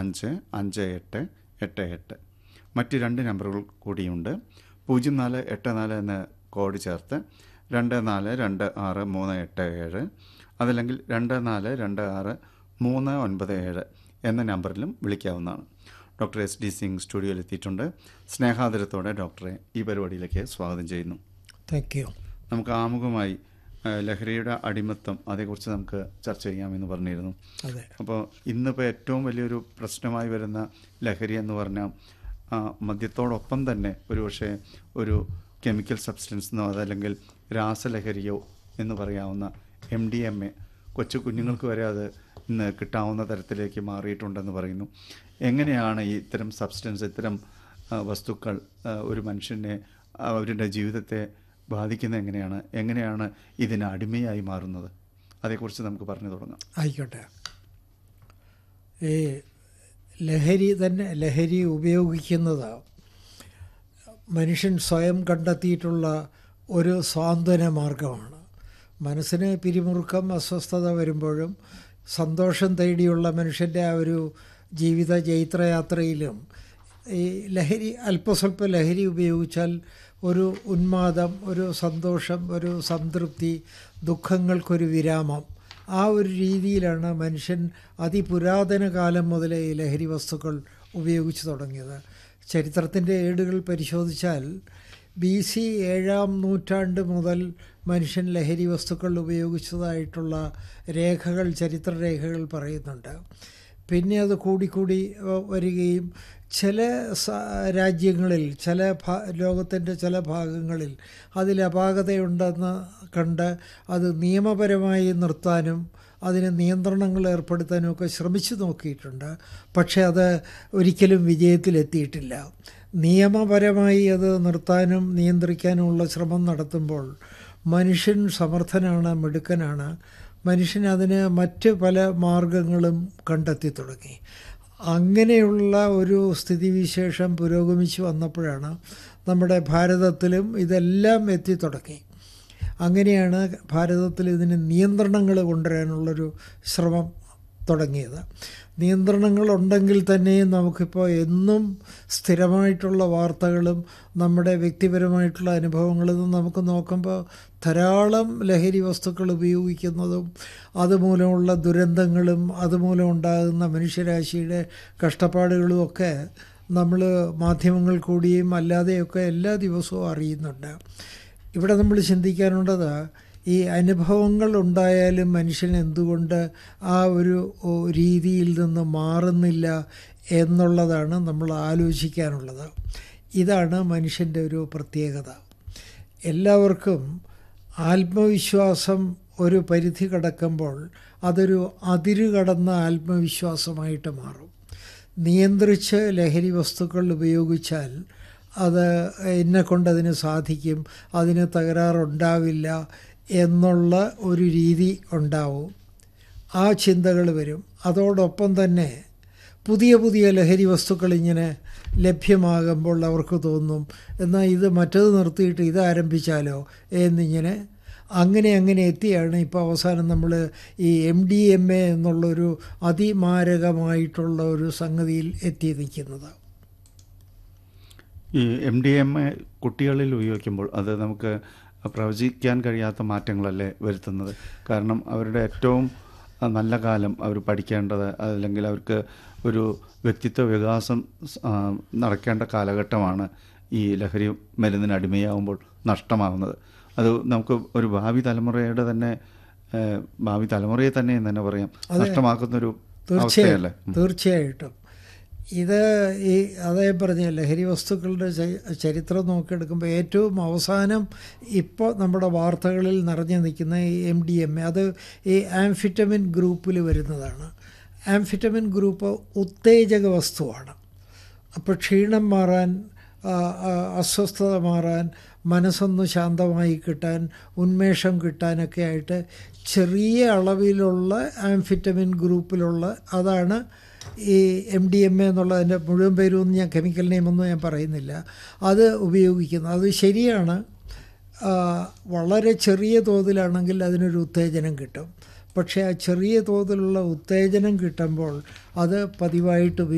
അഞ്ച് അഞ്ച് എട്ട് എട്ട് എട്ട് മറ്റ് രണ്ട് നമ്പറുകൾ കൂടിയുണ്ട് പൂജ്യം നാല് എട്ട് നാല് എന്ന കോഡ് ചേർത്ത് രണ്ട് നാല് രണ്ട് ആറ് മൂന്ന് എട്ട് ഏഴ് അതല്ലെങ്കിൽ രണ്ട് നാല് രണ്ട് ആറ് മൂന്ന് ഒൻപത് ഏഴ് എന്ന നമ്പറിലും വിളിക്കാവുന്നതാണ് ഡോക്ടർ എസ് ഡി സിംഗ് സ്റ്റുഡിയോയിൽ എത്തിയിട്ടുണ്ട് സ്നേഹാദരത്തോടെ ഡോക്ടറെ ഈ പരിപാടിയിലേക്ക് സ്വാഗതം ചെയ്യുന്നു താങ്ക് യു നമുക്ക് ആമുഖമായി ആ, ലഹരിയുടെ അടിമത്തം അതേക്കുറിച്ച് നമുക്ക് ചർച്ച ചെയ്യാമെന്ന് പറഞ്ഞിരുന്നു അതെ അപ്പോൾ ഇന്നിപ്പോൾ ഏറ്റവും വലിയൊരു പ്രശ്നമായി വരുന്ന ലഹരി എന്ന് പറഞ്ഞാൽ ആ, മദ്യത്തോടൊപ്പം തന്നെ ഒരു പക്ഷേ ഒരു കെമിക്കൽ സബ്സ്റ്റൻസ് എന്നോ അതല്ലെങ്കിൽ രാസലഹരിയോ എന്ന് പറയാവുന്ന എം ഡി എം എ കൊച്ചു കുഞ്ഞുങ്ങൾക്ക് വരെ അത് ഇന്ന് കിട്ടാവുന്ന തരത്തിലേക്ക് മാറിയിട്ടുണ്ടെന്ന് പറയുന്നു എങ്ങനെയാണ് ഈ ഇത്തരം സബ്സ്റ്റൻസ് ഇത്തരം ആ, വസ്തുക്കൾ ആ, ഒരു മനുഷ്യനെ അവരുടെ ജീവിതത്തെ ബാധിക്കുന്നത് എങ്ങനെയാണ് എങ്ങനെയാണ് ഇതിന് അടിമയായി മാറുന്നത് അതേക്കുറിച്ച് നമുക്ക് പറഞ്ഞു തുടങ്ങാം ആയിക്കോട്ടെ ഈ ലഹരി തന്നെ ലഹരി ഉപയോഗിക്കുന്നത് മനുഷ്യൻ സ്വയം കണ്ടെത്തിയിട്ടുള്ള ഒരു സ്വാന്തന മാർഗമാണ് മനസ്സിന് പിരിമുറുക്കം അസ്വസ്ഥത വരുമ്പോഴും സന്തോഷം തേടിയുള്ള മനുഷ്യൻ്റെ ആ ഒരു ജീവിത ജൈത്രയാത്രയിലും ഈ ലഹരി അല്പസ്വല്പ ലഹരി ഉപയോഗിച്ചാൽ ഒരു ഉന്മാദം ഒരു സന്തോഷം ഒരു സംതൃപ്തി ദുഃഖങ്ങൾക്കൊരു വിരാമം ആ ഒരു രീതിയിലാണ് മനുഷ്യൻ അതിപുരാതന കാലം മുതലേ ഈ ലഹരി വസ്തുക്കൾ ഉപയോഗിച്ചു തുടങ്ങിയത് ചരിത്രത്തിൻ്റെ ഏടുകൾ പരിശോധിച്ചാൽ ബി സി ഏഴാം നൂറ്റാണ്ട് മുതൽ മനുഷ്യൻ ലഹരി വസ്തുക്കൾ ഉപയോഗിച്ചതായിട്ടുള്ള രേഖകൾ ചരിത്രരേഖകൾ പറയുന്നുണ്ട് പിന്നെ അത് കൂടിക്കൂടി വ- വരികയും ചില സ- രാജ്യങ്ങളിൽ ചില ഭാ ലോകത്തിൻ്റെ ചില ഭാഗങ്ങളിൽ അതിൽ അപാകതയുണ്ടെന്ന് കണ്ട് അത് നിയമപരമായി നിർത്താനും അതിന് നിയന്ത്രണങ്ങൾ ഏർപ്പെടുത്താനും ഒക്കെ ശ്രമിച്ചു നോക്കിയിട്ടുണ്ട് പക്ഷേ അത് ഒരിക്കലും വിജയത്തിലെത്തിയിട്ടില്ല നിയമപരമായി അത് നിർത്താനും നിയന്ത്രിക്കാനുമുള്ള ശ്രമം നടത്തുമ്പോൾ മനുഷ്യൻ സമർത്ഥനാണ് മിടുക്കനാണ് മനുഷ്യൻ അതിന് മറ്റ് പല മാർഗങ്ങളും കണ്ടെത്തി തുടങ്ങി അങ്ങനെയുള്ള ഒരു സ്ഥിതിവിശേഷം പുരോഗമിച്ചു വന്നപ്പോഴാണ് നമ്മുടെ ഭാരതത്തിലും ഇതെല്ലാം എത്തി തുടങ്ങി അങ്ങനെയാണ് ഭാരതത്തിൽ ഇതിന് നിയന്ത്രണങ്ങൾ കൊണ്ടുവരാനുള്ളൊരു ശ്രമം തുടങ്ങിയത് നിയന്ത്രണങ്ങൾ ഉണ്ടെങ്കിൽ തന്നെയും നമുക്കിപ്പോൾ എന്നും സ്ഥിരമായിട്ടുള്ള വാർത്തകളും നമ്മുടെ വ്യക്തിപരമായിട്ടുള്ള അനുഭവങ്ങളിൽ നിന്ന് നമുക്ക് നോക്കുമ്പോൾ ധാരാളം ലഹരി വസ്തുക്കൾ ഉപയോഗിക്കുന്നതും അതുമൂലമുള്ള ദുരന്തങ്ങളും അതുമൂലം ഉണ്ടാകുന്ന മനുഷ്യരാശിയുടെ കഷ്ടപ്പാടുകളും ഒക്കെ നമ്മൾ മാധ്യമങ്ങൾ കൂടിയും അല്ലാതെയൊക്കെ എല്ലാ ദിവസവും അറിയുന്നുണ്ട് ഇവിടെ നമ്മൾ ചിന്തിക്കാനുള്ളത് ഈ അനുഭവങ്ങൾ ഉണ്ടായാലും മനുഷ്യൻ എന്തുകൊണ്ട് ആ ഒരു ഓ, രീതിയിൽ നിന്ന് മാറുന്നില്ല എന്നുള്ളതാണ് നമ്മൾ ആലോചിക്കാനുള്ളത് ഇതാണ് മനുഷ്യൻ്റെ ഒരു പ്രത്യേകത എല്ലാവർക്കും ആത്മവിശ്വാസം ഒരു പരിധി കടക്കുമ്പോൾ അതൊരു അതിരു കടന്ന ആത്മവിശ്വാസമായിട്ട് മാറും നിയന്ത്രിച്ച് ലഹരി വസ്തുക്കൾ ഉപയോഗിച്ചാൽ അത് എന്നെ കൊണ്ടതിന് സാധിക്കും അതിന് തകരാറുണ്ടാവില്ല എന്നുള്ള ഒരു രീതി ഉണ്ടാവും ആ ചിന്തകൾ വരും അതോടൊപ്പം തന്നെ പുതിയ പുതിയ ലഹരി വസ്തുക്കൾ ഇങ്ങനെ ലഭ്യമാകുമ്പോൾ അവർക്ക് തോന്നും എന്നാൽ ഇത് മറ്റത് നിർത്തിയിട്ട് ഇത് ആരംഭിച്ചാലോ എന്നിങ്ങനെ അങ്ങനെ അങ്ങനെ എത്തിയാണ് ഇപ്പോൾ അവസാനം നമ്മൾ ഈ എം ഡി എം എ എന്നുള്ളൊരു അതിമാരകമായിട്ടുള്ള ഒരു സംഗതിയിൽ എത്തി നിൽക്കുന്നത് ഈ എം ഡി എം എ കുട്ടികളിൽ ഉപയോഗിക്കുമ്പോൾ അത് നമുക്ക് പ്രവചിക്കാൻ കഴിയാത്ത മാറ്റങ്ങളല്ലേ വരുത്തുന്നത് കാരണം അവരുടെ ഏറ്റവും ആ, നല്ല കാലം അവർ പഠിക്കേണ്ടത് അല്ലെങ്കിൽ അവർക്ക് ഒരു വ്യക്തിത്വ വികാസം സ്- ആ, നടക്കേണ്ട കാലഘട്ടമാണ് ഈ ലഹരി മരുന്നിന് അടിമയാവുമ്പോൾ നഷ്ടമാവുന്നത് അത് നമുക്ക് ഒരു ഭാവി തലമുറയുടെ തന്നെ ഏഹ്, ഭാവി തലമുറയെ തന്നെ എന്ന് തന്നെ പറയാം നഷ്ടമാക്കുന്നൊരു അവസ്ഥയല്ലേ തീർച്ചയായും തീർച്ചയായിട്ടും ഇത് ഈ അതേ പറഞ്ഞ ലഹരി വസ്തുക്കളുടെ ച- ചരിത്രം നോക്കിയെടുക്കുമ്പോൾ ഏറ്റവും അവസാനം ഇപ്പോൾ നമ്മുടെ വാർത്തകളിൽ നിറഞ്ഞു നിൽക്കുന്ന ഈ എം ഡി എം എ അത് ഈ ആംഫിറ്റമിൻ ഗ്രൂപ്പിൽ വരുന്നതാണ് ആംഫിറ്റമിൻ ഗ്രൂപ്പ് ഉത്തേജക വസ്തുവാണ് അപ്പോൾ ക്ഷീണം മാറാൻ ആ, ആ, അസ്വസ്ഥത മാറാൻ മനസ്സൊന്ന് ശാന്തമായി കിട്ടാൻ ഉന്മേഷം കിട്ടാനൊക്കെ ആയിട്ട് ചെറിയ അളവിലുള്ള ആംഫിറ്റമിൻ ഗ്രൂപ്പിലുള്ള അതാണ് ഈ എം ഡി എം എ എന്നുള്ളതിൻ്റെ മുഴുവൻ പേരൊന്നും ഞാൻ കെമിക്കൽ നെയിമൊന്നും ഞാൻ പറയുന്നില്ല അത് ഉപയോഗിക്കുന്നത് അത് ശരിയാണ് ആ, വളരെ ചെറിയ തോതിലാണെങ്കിൽ അതിനൊരു ഉത്തേജനം കിട്ടും പക്ഷേ ആ ചെറിയ തോതിലുള്ള ഉത്തേജനം കിട്ടുമ്പോൾ അത് പതിവായിട്ട്